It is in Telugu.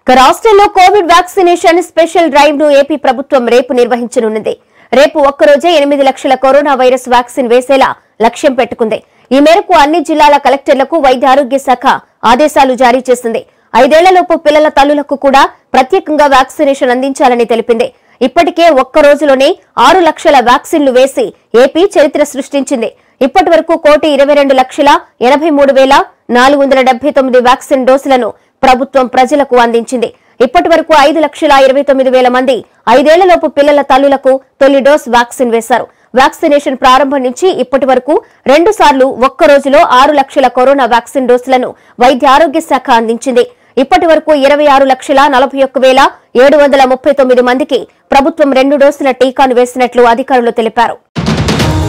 ఇక రాష్ట్రంలో కోవిడ్ వ్యాక్సినేషన్ స్పెషల్ డ్రైవ్ ను ఏపీ ప్రభుత్వం రేపు నిర్వహించనున్నది రేపు ఒక్కరోజే ఎనిమిది లక్షల కరోనా వైరస్ వ్యాక్సిన్ వేసేలా లక్ష్యం పెట్టుకుంది ఈ మేరకు అన్ని జిల్లాల కలెక్టర్లకు వైద్య ఆరోగ్య శాఖ ఆదేశాలు జారీ చేసింది ఐదేళ్లలోపు పిల్లల తల్లులకు కూడా ప్రత్యేకంగా వ్యాక్సినేషన్ అందించాలని తెలిపింది ఇప్పటికే ఒక్క రోజులోనే ఆరు లక్షల వ్యాక్సిన్లు వేసి ఏపీ చరిత్ర సృష్టించింది ఇప్పటి వరకు కోటి ఇరవై రెండు లక్షల ఎనభై మూడు వేల నాలుగు వందల డెబ్బై తొమ్మిది వ్యాక్సిన్ డోసులను ప్రభుత్వం ప్రజలకు అందించింది ఇప్పటి వరకు ఐదు లక్షల ఇరవై తొమ్మిది వేల మంది ఐదేళ్లలోపు పిల్లల తల్లులకు తొలి డోస్ వ్యాక్సిన్ వేశారు వ్యాక్సినేషన్ ప్రారంభం నుంచి ఇప్పటి వరకు రెండు సార్లు ఒక్క రోజులో ఆరు లక్షల కరోనా వ్యాక్సిన్ డోసులను వైద్య ఆరోగ్య శాఖ అందించింది ఇప్పటి వరకు ఇరవై ఆరు లక్షల నలభై ఒక్క వేల ఏడు వందల ముప్పై తొమ్మిది మందికి ప్రభుత్వం రెండు డోసుల టీకాను వేసినట్లు అధికారులు తెలిపారు